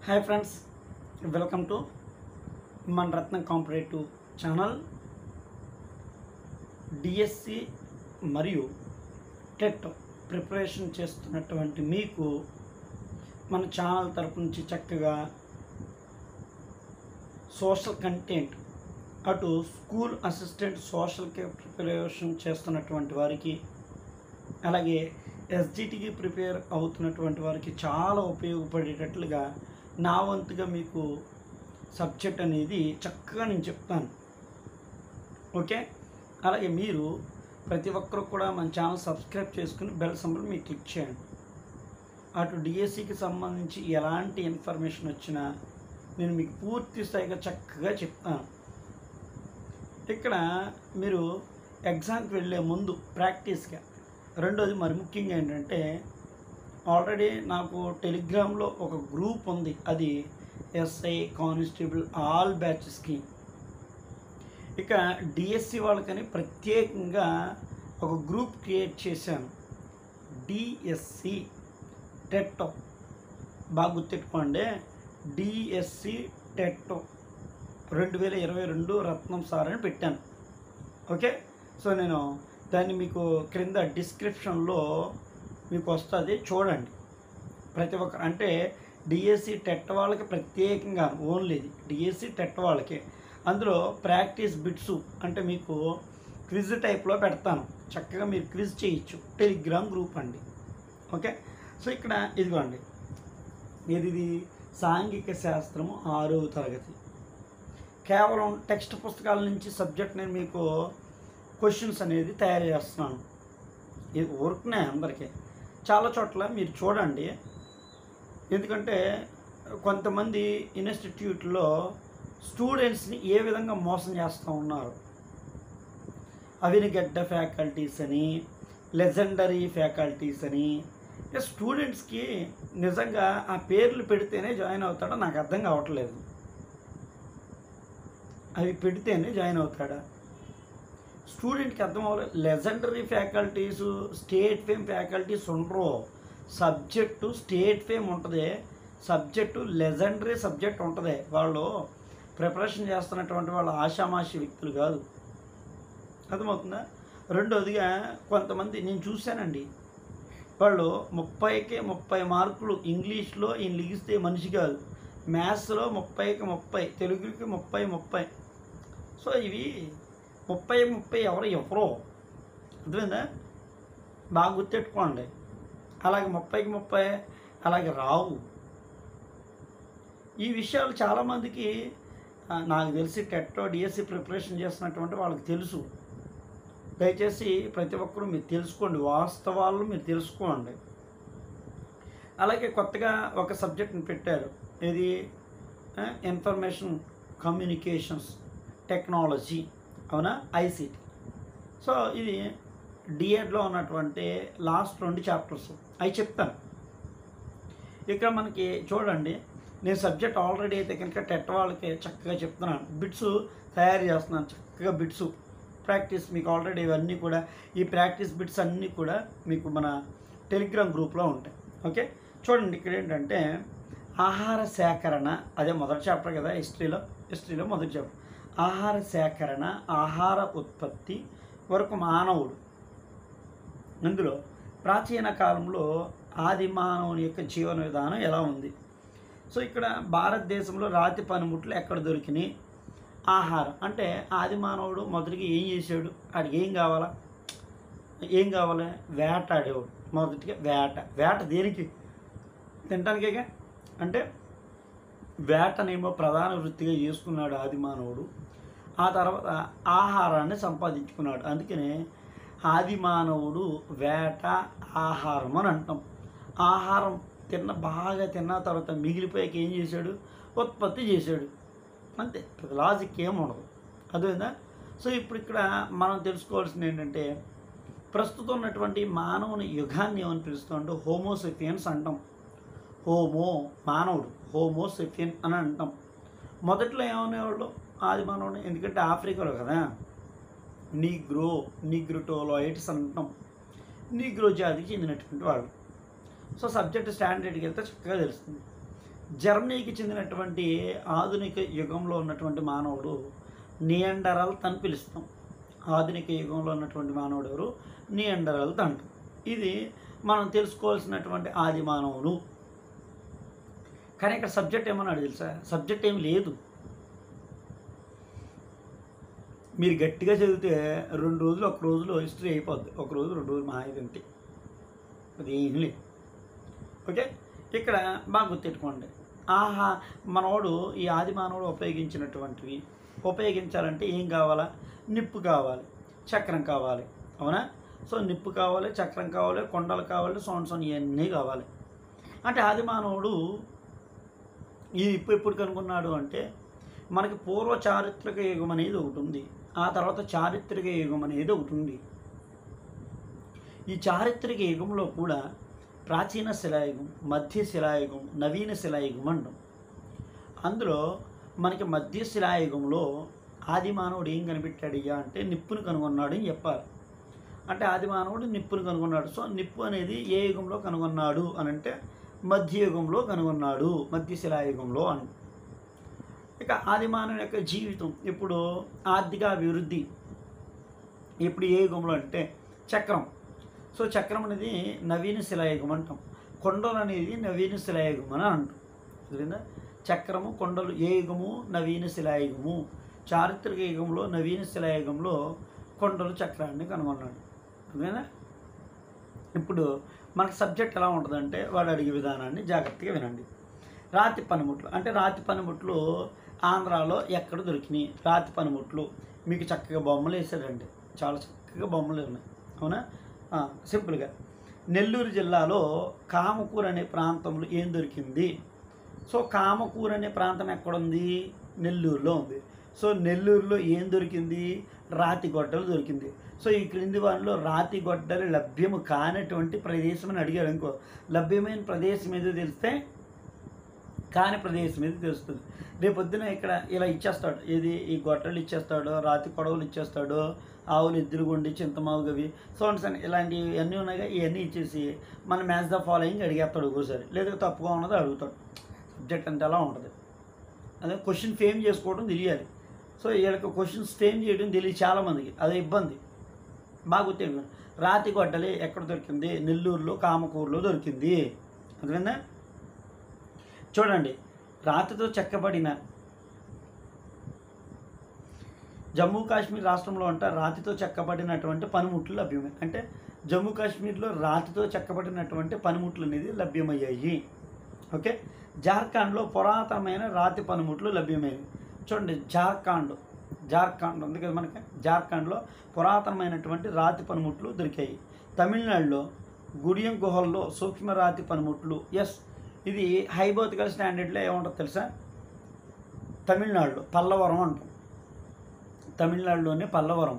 hi friends welcome to మన Ratnam competitive channel DSC మరియు TET preparation చేస్తున్నటువంటి మీకు మన ఛానల్ తరపు నుంచి చక్కగా సోషల్ కంటెంట్ అటు school assistant social care preparation చేస్తున్నటువంటి వారికి అలాగే ఎస్జిటికి ప్రిపేర్ అవుతున్నటువంటి వారికి చాలా ఉపయోగపడేటట్లుగా నా వంతుగా మీకు సబ్జెక్ట్ అనేది చక్కగా నేను చెప్తాను ఓకే అలాగే మీరు ప్రతి ఒక్కరు కూడా మన ఛానల్ సబ్స్క్రైబ్ చేసుకుని బెల్ సింబల్ మీకు క్లిక్ చేయండి అటు డిఎస్సికి సంబంధించి ఎలాంటి ఇన్ఫర్మేషన్ వచ్చినా నేను మీకు పూర్తి స్థాయిగా చక్కగా చెప్తాను ఇక్కడ మీరు ఎగ్జామ్కి వెళ్ళే ముందు ప్రాక్టీస్గా రెండోది మరి ముఖ్యంగా ఏంటంటే ఆల్రెడీ నాకు టెలిగ్రామ్లో ఒక గ్రూప్ ఉంది అది ఎస్ఐ కానిస్టేబుల్ ఆల్ బ్యాచెస్కి ఇక డిఎస్సి వాళ్ళకని ప్రత్యేకంగా ఒక గ్రూప్ క్రియేట్ చేశాను డిఎస్సి టెట్ బాగా గుర్తెట్టుకోండి డిఎస్సి టెట్ రెండు వేల ఇరవై రెండు రత్నం సార్ అని పెట్టాను ఓకే సో నేను దాన్ని మీకు క్రింద డిస్క్రిప్షన్లో మీకు వస్తుంది చూడండి ప్రతి ఒక్క అంటే డిఎస్సి టెట్ వాళ్ళకి ప్రత్యేకంగా ఓన్లీ ఇది డిఎస్సి టెట్ వాళ్ళకి అందులో ప్రాక్టీస్ బిట్స్ అంటే మీకు క్విజ్ టైప్లో పెడతాను చక్కగా మీరు క్విజ్ చేయొచ్చు టెలిగ్రామ్ గ్రూప్ అండి ఓకే సో ఇక్కడ ఇదిగోండి ఇది ఇది సాంఘిక శాస్త్రము ఆరవ తరగతి కేవలం టెక్స్ట్ పుస్తకాల నుంచి సబ్జెక్ట్ నేను మీకు క్వశ్చన్స్ అనేది తయారు చేస్తున్నాను ఇది ఊరుకునే అందరికీ చాలా చోట్ల మీరు చూడండి ఎందుకంటే కొంతమంది ఇన్స్టిట్యూట్లో స్టూడెంట్స్ని ఏ విధంగా మోసం చేస్తూ ఉన్నారు అవినిగడ్డ ఫ్యాకల్టీస్ అని లెజెండరీ ఫ్యాకల్టీస్ అని ఇక స్టూడెంట్స్కి నిజంగా ఆ పేర్లు పెడితేనే జాయిన్ అవుతాడో నాకు అర్థం కావట్లేదు అవి పెడితేనే జాయిన్ అవుతాడా స్టూడెంట్కి అర్థం అవ్వలేదు legendary faculties state fame faculties ఉండరు సబ్జెక్టు స్టేట్ ఫేమ్ ఉంటుంది సబ్జెక్టు లెజెండరీ సబ్జెక్ట్ ఉంటుంది వాళ్ళు ప్రిపరేషన్ చేస్తున్నటువంటి వాళ్ళు ఆషామాషి వ్యక్తులు కాదు అర్థమవుతుందా రెండోదిగా కొంతమంది నేను చూశానండి వాళ్ళు ముప్పైకి ముప్పై మార్కులు ఇంగ్లీష్లో ఈయన లిగిస్తే మనిషి కాదు మ్యాథ్స్లో ముప్పైకి ముప్పై తెలుగుకి ముప్పై ముప్పై సో ఇవి ముప్పై ముప్పై ఎవరు ఎవరో అర్థమైందా బాగా గుర్తెట్టుకోండి అలాగే ముప్పైకి ముప్పై అలాగే రావు ఈ విషయాలు చాలామందికి ఆ, నాకు తెలిసి టెట్టో డిఎస్సి ప్రిపరేషన్ చేస్తున్నటువంటి వాళ్ళకి తెలుసు దయచేసి ప్రతి ఒక్కరూ మీరు తెలుసుకోండి వాస్తవాలు మీరు తెలుసుకోండి అలాగే కొత్తగా ఒక సబ్జెక్ట్ని పెట్టారు ఇది ఇన్ఫర్మేషన్ కమ్యూనికేషన్స్ టెక్నాలజీ అవునా ఐసిటి సో ఇది డిఎడ్లో ఉన్నటువంటి లాస్ట్ రెండు చాప్టర్స్ అవి చెప్తాను ఇక్కడ మనకి చూడండి నేను సబ్జెక్ట్ ఆల్రెడీ అయితే కనుక టెట్ వాళ్ళకి చక్కగా చెప్తున్నాను బిట్స్ తయారు చేస్తున్నాను చక్కగా బిట్స్ ప్రాక్టీస్ మీకు ఆల్రెడీ ఇవన్నీ కూడా ఈ ప్రాక్టీస్ బిట్స్ అన్నీ కూడా మీకు మన టెలిగ్రామ్ గ్రూప్లో ఉంటాయి ఓకే చూడండి ఇక్కడ ఏంటంటే ఆహార సేకరణ అదే మొదటి చాప్టర్ కదా హిస్టరీలో హిస్టరీలో మొదటి చాప్టర్ ఆహార సేకరణ ఆహార ఉత్పత్తి వరకు మానవుడు అందులో ప్రాచీన కాలంలో ఆది మానవుని యొక్క జీవన విధానం ఎలా ఉంది సో ఇక్కడ భారతదేశంలో రాతి పనిముట్లు ఎక్కడ దొరికినాయి ఆహారం అంటే ఆది మానవుడు మొదటిగా ఏం చేసాడు ఆడికి ఏం కావాలా ఏం కావాలి వేటాడేవాడు మొదటిగా వేట వేట దేనికి తినడానికేగా అంటే వేటనేమో ప్రధాన వృత్తిగా చేసుకున్నాడు ఆది మానవుడు ఆ తర్వాత ఆహారాన్ని సంపాదించుకున్నాడు అందుకనే ఆది మానవుడు వేట ఆహారం అని అంటాం ఆహారం తిన్న బాగా తిన్న తర్వాత మిగిలిపోయాక ఏం చేశాడు ఉత్పత్తి చేశాడు అంతే లాజిక్ ఏం ఉండదు అదేనా సో ఇప్పుడు ఇక్కడ మనం తెలుసుకోవాల్సింది ఏంటంటే ప్రస్తుతం ఉన్నటువంటి మానవుని యుగాన్ని ఏమని పిలుస్తుంటే హోమోసెఫియన్స్ అంటాం హోమో మానవుడు హోమోసెఫియన్ అని అంటాం మొదట్లో ఏమనేవాళ్ళు ఆది మానవుడు ఎందుకంటే ఆఫ్రికాలో కదా నీగ్రో నిగ్రోటోలాయిడ్స్ అంటాం నీగ్రో జాతికి చెందినటువంటి వాళ్ళు సో సబ్జెక్ట్ స్టాండర్డ్కి వెళ్తే చక్కగా తెలుస్తుంది జర్మనీకి చెందినటువంటి ఆధునిక యుగంలో ఉన్నటువంటి మానవుడు నియండరల్ అని పిలుస్తాం ఆధునిక యుగంలో ఉన్నటువంటి మానవుడు ఎవరు నియండరల్ అంటాం ఇది మనం తెలుసుకోవాల్సినటువంటి ఆది మానవుడు కానీ ఇక్కడ సబ్జెక్ట్ ఏమన్నాడు తెలుసా సబ్జెక్ట్ ఏం లేదు మీరు గట్టిగా చదివితే రెండు రోజులు ఒక రోజులో హిస్టరీ అయిపోద్ది ఒక రోజు రెండు రోజులు మహా ఐదంటే అది ఏం లేదు ఓకే ఇక్కడ బాగా గుర్తెట్టుకోండి ఆహా మనవాడు ఈ ఆది మానవుడు ఉపయోగించినటువంటివి ఉపయోగించాలంటే ఏం కావాలా నిప్పు కావాలి చక్రం కావాలి అవునా సో నిప్పు కావాలి చక్రం కావాలి కొండలు కావాలి సోన్ సోన్ ఇవన్నీ కావాలి అంటే ఆది మానవుడు ఇది ఇప్పుడు ఎప్పుడు కనుక్కున్నాడు అంటే మనకి పూర్వ చారిత్రక యుగం అనేది ఒకటి ఉంది ఆ తర్వాత చారిత్రక యుగం అనేది ఒకటి ఉంది ఈ చారిత్రక యుగంలో కూడా ప్రాచీన శిలాయుగం మధ్య శిలాయుగం నవీన శిలాయుగం అంటాం అందులో మనకి మధ్య శిలాయుగంలో ఆది మానవుడు ఏం కనిపెట్టాడయ్యా అంటే నిప్పును కనుగొన్నాడు అని చెప్పాలి అంటే ఆది మానవుడు నిప్పును కనుగొన్నాడు సో నిప్పు అనేది ఏ యుగంలో కనుగొన్నాడు అని అంటే మధ్యయుగంలో కనుగొన్నాడు మధ్య శిలాయుగంలో అని ఇక ఆది మానవుని యొక్క జీవితం ఇప్పుడు ఆర్థిక అభివృద్ధి ఇప్పుడు ఏ యుగంలో అంటే చక్రం సో చక్రం అనేది నవీన శిలాయుగం అంటాం కొండలు అనేది నవీన శిలాయుగం అని అంటాం అర్థమైందా చక్రము కొండలు ఏ యుగము నవీన శిలాయుగము చారిత్రక యుగంలో నవీన శిలాయుగంలో కొండలు చక్రాన్ని కనుగొన్నాడు అర్థమైందా ఇప్పుడు మనకి సబ్జెక్ట్ ఎలా ఉంటుందంటే వాడు అడిగే విధానాన్ని జాగ్రత్తగా వినండి రాతి పనిముట్లు అంటే రాతి పనిముట్లు ఆంధ్రాలో ఎక్కడ దొరికినాయి రాతి పనిముట్లు మీకు చక్కగా బొమ్మలు వేసాడండి చాలా చక్కగా బొమ్మలు ఉన్నాయి అవునా ఆ, సింపుల్గా నెల్లూరు జిల్లాలో కామకూరు అనే ప్రాంతంలో ఏం దొరికింది సో కామకూరు అనే ప్రాంతం ఎక్కడుంది నెల్లూరులో ఉంది సో నెల్లూరులో ఏం దొరికింది రాతి గొడ్డలు దొరికింది సో ఈ క్రింది వారిలో రాతి గొడ్డలు లభ్యము కానటువంటి ప్రదేశం అని అడిగారు ఇంకో లభ్యమైన ప్రదేశం ఏదో తెలిస్తే కాని ప్రదేశం ఏదో తెలుస్తుంది రేపొద్దున ఇక్కడ ఇలా ఇచ్చేస్తాడు ఇది ఈ గొట్టలు ఇచ్చేస్తాడు రాతి కొడవలు ఇచ్చేస్తాడు ఆవులు ఎద్దులుగుండి చింతమావు గవి సోన్స్ అని ఇలాంటివి అన్నీ ఉన్నాయి ఇవన్నీ ఇచ్చేసి మన మ్యాచ్ ద ఫాలోయింగ్ అడిగేస్తాడు ఒక్కోసారి లేదా తప్పుగా ఉన్నది అడుగుతాడు సబ్జెక్ట్ అంటే అలా ఉంటుంది అదే క్వశ్చన్ ఫేమ్ చేసుకోవడం తెలియాలి సో వీళ్ళకి క్వశ్చన్స్ ఫేమ్ చేయడం తెలియదు చాలామందికి అదే ఇబ్బంది బాగా గుర్తు రాతి గొడ్డలి ఎక్కడ దొరికింది నెల్లూరులో కామకూరులో దొరికింది అర్థమైందా చూడండి రాతితో చెక్కబడిన జమ్మూ కాశ్మీర్ రాష్ట్రంలో అంట రాతితో చెక్కబడినటువంటి పనిముట్లు లభ్యమై అంటే జమ్మూ కాశ్మీర్లో రాతితో చెక్కబడినటువంటి పనిముట్లు అనేది లభ్యమయ్యాయి ఓకే జార్ఖండ్లో పురాతనమైన రాతి పనిముట్లు లభ్యమైనవి చూడండి జార్ఖండ్ జార్ఖండ్ ఉంది కదా మనకి జార్ఖండ్లో పురాతనమైనటువంటి రాతి పనిముట్లు దొరికాయి తమిళనాడులో గుడియం గుహల్లో సూక్ష్మ రాతి పనిముట్లు ఎస్ ఇది హైబోతికల్ స్టాండర్డ్లో ఏముంటుంది తెలుసా తమిళనాడులో పల్లవరం అంటాం తమిళనాడులోనే పల్లవరం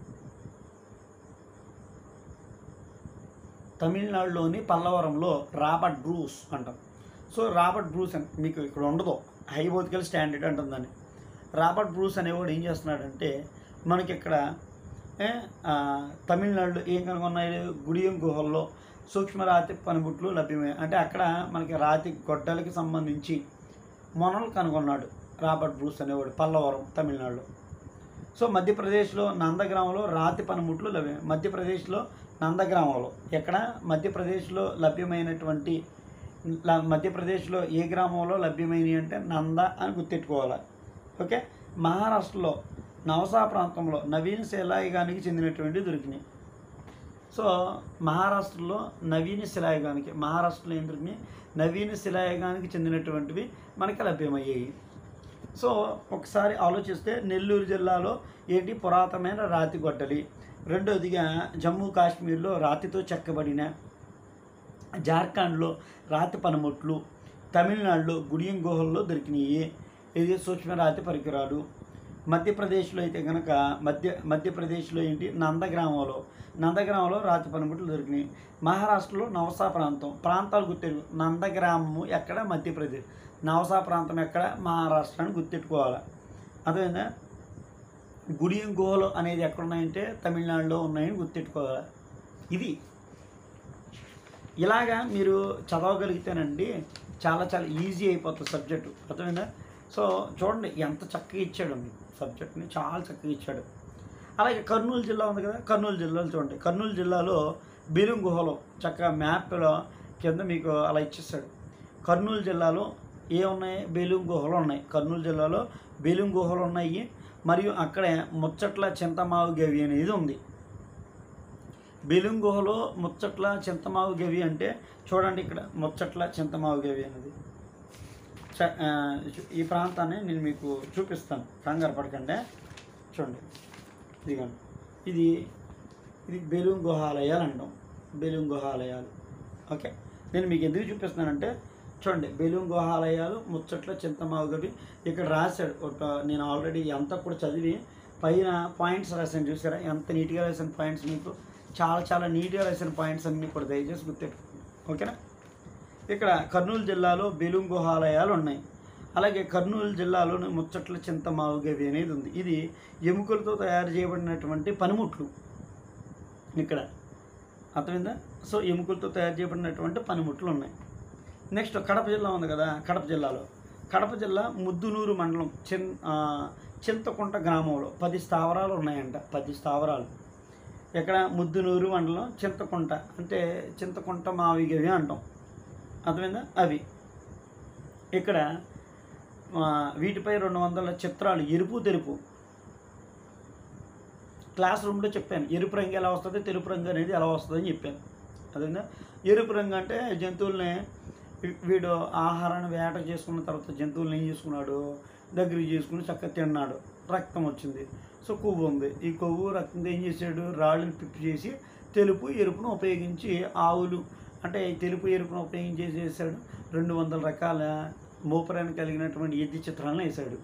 తమిళనాడులోని పల్లవరంలో రాబర్ట్ బ్రూస్ అంటాం సో రాబర్ట్ బ్రూస్ అని మీకు ఇక్కడ ఉండదు హైబోతికల్ స్టాండర్డ్ అంటుంది దాన్ని రాబర్ట్ బ్రూస్ అనేవాడు ఏం చేస్తున్నాడంటే మనకి ఇక్కడ ఏ, ఆ, తమిళనాడులో ఏం కనుగొన్నాయి గుడియం గుహల్లో సూక్ష్మ రాతి పనిముట్లు లభ్యమయ్యాయి అంటే అక్కడ మనకి రాతి గొడ్డలకి సంబంధించి మొనలు కనుగొన్నాడు రాబర్ట్ బ్రూస్ అనేవాడు పల్లవరం తమిళనాడులో సో మధ్యప్రదేశ్లో నందగ్రామంలో రాతి పనిముట్లు లభ్యం మధ్యప్రదేశ్లో నందగ్రామంలో ఎక్కడ మధ్యప్రదేశ్లో లభ్యమైనటువంటి ల- మధ్యప్రదేశ్లో ఏ గ్రామంలో లభ్యమైనవి అంటే నంద అని గుర్తెట్టుకోవాలి ఓకే మహారాష్ట్రలో నవసా ప్రాంతంలో నవీన శిలాయుగానికి చెందినటువంటి దొరికినాయి సో మహారాష్ట్రలో నవీన శిలాయుగానికి మహారాష్ట్రలో ఏం దొరికినాయి నవీన శిలాయుగానికి చెందినటువంటివి మనకి లభ్యమయ్యాయి సో ఒకసారి ఆలోచిస్తే నెల్లూరు జిల్లాలో ఏంటి పురాతనమైన రాతి గొడ్డలి రెండోదిగా జమ్మూ కాశ్మీర్లో రాతితో చెక్కబడిన జార్ఖండ్లో రాతి పనిముట్లు తమిళనాడులో గుడియం గుహల్లో దొరికినాయి ఇది సూక్ష్మ రాతి పరికరాలు మధ్యప్రదేశ్లో అయితే కనుక మధ్య మధ్యప్రదేశ్లో ఏంటి నందగ్రామంలో నందగ్రామంలో రాతి పనిముట్లు దొరికినాయి మహారాష్ట్రలో నవసా ప్రాంతం ప్రాంతాలు గుర్తెరు నందగ్రామము ఎక్కడ మధ్యప్రదేశ్ నవసా ప్రాంతం ఎక్కడ మహారాష్ట్ర అని గుర్తెట్టుకోవాలి అదేవిధంగా గుడియం గుహలు అనేది ఎక్కడ ఉన్నాయంటే తమిళనాడులో ఉన్నాయని గుర్తెట్టుకోవాలి ఇది ఇలాగా మీరు చదవగలిగితేనండి చాలా చాలా ఈజీ అయిపోతుంది సబ్జెక్టు అర్థమైందా సో చూడండి ఎంత చక్కగా ఇచ్చాడు మీకు సబ్జెక్ట్ని చాలా చక్కగా ఇచ్చాడు అలాగే కర్నూలు జిల్లా ఉంది కదా కర్నూలు జిల్లాలో చూడండి కర్నూలు జిల్లాలో బీరుం గుహలో చక్కగా మ్యాప్లో కింద మీకు అలా ఇచ్చేస్తాడు కర్నూలు జిల్లాలో ఏ ఉన్నాయి బేలుం గుహలు ఉన్నాయి కర్నూలు జిల్లాలో బేలుం గుహలు ఉన్నాయి మరియు అక్కడే ముచ్చట్ల చింతమావు గవి అనేది ఉంది బెలుం గుహలో ముచ్చట్ల చింతమావు గవి అంటే చూడండి ఇక్కడ ముచ్చట్ల చింతమావు గవి అనేది చ- ఆ, ఈ ప్రాంతాన్ని నేను మీకు చూపిస్తాను కంగారు పడకండి చూడండి ఇదిగోండి ఇది ఇది బెలూన్ గుహాలయాలు అంటాం బెలూన్ గుహాలయాలు ఓకే నేను మీకు ఎందుకు చూపిస్తున్నానంటే చూడండి బెలూన్ గుహాలయాలు ముచ్చట్ల చింతమావు గవి ఇక్కడ రాశాడు ఒక నేను ఆల్రెడీ ఎంత కూడా చదివి పైన పాయింట్స్ రాశాను చూసారా ఎంత నీట్గా రాసిన పాయింట్స్ మీకు చాలా చాలా నీట్గా రాసిన పాయింట్స్ అన్నీ కూడా దయచేసి గుర్తెట్టుకోండి ఓకేనా ఇక్కడ కర్నూలు జిల్లాలో బెలూన్ గుహాలయాలు ఉన్నాయి అలాగే కర్నూలు జిల్లాలోని ముచ్చట్ల చింతమావు గవి అనేది ఉంది ఇది ఎముకలతో తయారు చేయబడినటువంటి పనిముట్లు ఇక్కడ అర్థమైందా సో ఎముకలతో తయారు చేయబడినటువంటి పనిముట్లు ఉన్నాయి నెక్స్ట్ కడప జిల్లా ఉంది కదా కడప జిల్లాలో కడప జిల్లా ముద్దునూరు మండలం చిన్ ఆ, చింతకుంట గ్రామంలో పది స్థావరాలు ఉన్నాయంట పది స్థావరాలు ఇక్కడ ముద్దునూరు మండలం చింతకుంట అంటే చింతకుంట మావి గవి అంటాం అర్థమైందా అవి ఇక్కడ ఆ, వీటిపై రెండు వందల చిత్రాలు ఎరుపు తెలుపు క్లాస్ రూమ్లో చెప్పాను ఎరుపు రంగు ఎలా వస్తుంది తెలుపు రంగు అనేది ఎలా వస్తుంది అని చెప్పాను అదేనా ఎరుపు రంగు అంటే జంతువుల్ని వీ- వీడు ఆహారాన్ని వేట చేసుకున్న తర్వాత జంతువుల్ని ఏం చేసుకున్నాడు దగ్గరికి చేసుకుని చక్కగా తిన్నాడు రక్తం వచ్చింది సో కొవ్వు ఉంది ఈ కొవ్వు రక్తం ఏం చేశాడు రాళ్ళని పిప్పి చేసి తెలుపు ఎరుపును ఉపయోగించి ఆవులు అంటే ఈ తెలుపు ఎరుపును ఉపయోగించి ఏం చేశాడు రెండు వందల రకాల మోపరాన్ని కలిగినటువంటి ఎద్ది చిత్రాలను వేశాడు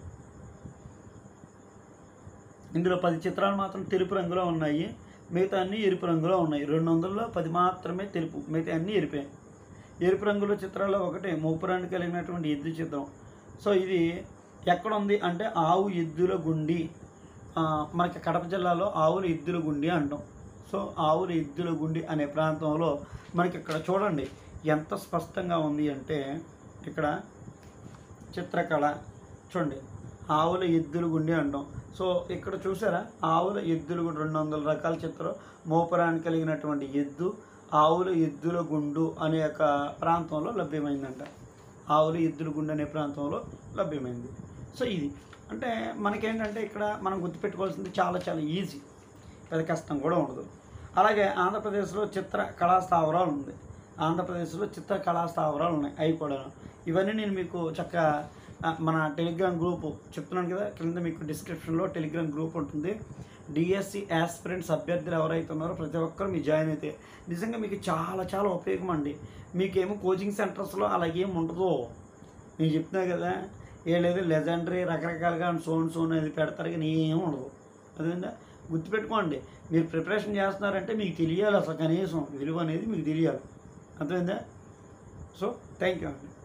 ఇందులో పది చిత్రాలు మాత్రం తెలుపు రంగులో ఉన్నాయి మిగతా అన్నీ ఎరుపు రంగులో ఉన్నాయి రెండు వందల్లో పది మాత్రమే తెలుపు మిగతా అన్నీ ఎరిపే ఎరుపు రంగులో చిత్రాల్లో ఒకటి మూపురాన్ని కలిగినటువంటి ఎద్దు చిత్రం సో ఇది ఎక్కడ ఉంది అంటే ఆవు ఎద్దుల గుండి ఆ, మనకి కడప జిల్లాలో ఆవుల ఎద్దుల గుండి అంటాం సో ఆవుల ఎద్దుల గుండి అనే ప్రాంతంలో మనకి ఇక్కడ చూడండి ఎంత స్పష్టంగా ఉంది అంటే ఇక్కడ చిత్రకళ చూడండి ఆవుల ఎద్దుల గుండి అంటాం సో ఇక్కడ చూసారా ఆవుల ఎద్దులు గుండు రెండు వందల రకాల చిత్రం మోపరాన్ని కలిగినటువంటి ఎద్దు ఆవుల ఎద్దుల గుండు అనే ఒక ప్రాంతంలో లభ్యమైందంట ఆవుల ఎద్దుల గుండు అనే ప్రాంతంలో లభ్యమైంది సో ఇది అంటే మనకేంటంటే ఇక్కడ మనం గుర్తుపెట్టుకోవాల్సింది చాలా చాలా ఈజీ పెద్ద కష్టం కూడా ఉండదు అలాగే ఆంధ్రప్రదేశ్లో చిత్ర కళా స్థావరాలు ఉంది ఆంధ్రప్రదేశ్లో చిత్ర కళా స్థావరాలు ఉన్నాయి అవి కూడా ఇవన్నీ నేను మీకు చక్కగా ఆ, మన టెలిగ్రామ్ గ్రూప్ చెప్తున్నాను కదా కింద మీకు డిస్క్రిప్షన్లో టెలిగ్రామ్ గ్రూప్ ఉంటుంది డిఎస్సి యాస్పిరెంట్స్ అభ్యర్థులు ఎవరైతే ఉన్నారో ప్రతి ఒక్కరు మీ జాయిన్ అయితే నిజంగా మీకు చాలా చాలా ఉపయోగం అండి మీకేమో కోచింగ్ సెంటర్స్లో అలాగేం ఉండదు నేను చెప్తున్నా కదా ఏ లేదు లెజెండరీ రకరకాలుగా సోన్ సోన్ అది పెడతారు కానీ ఏం ఉండదు అదేందా గుర్తుపెట్టుకోండి మీరు ప్రిపరేషన్ చేస్తున్నారంటే మీకు తెలియాలి అసలు కనీసం విలువ అనేది మీకు తెలియాలి అర్థమైందా సో థ్యాంక్ యూ అండి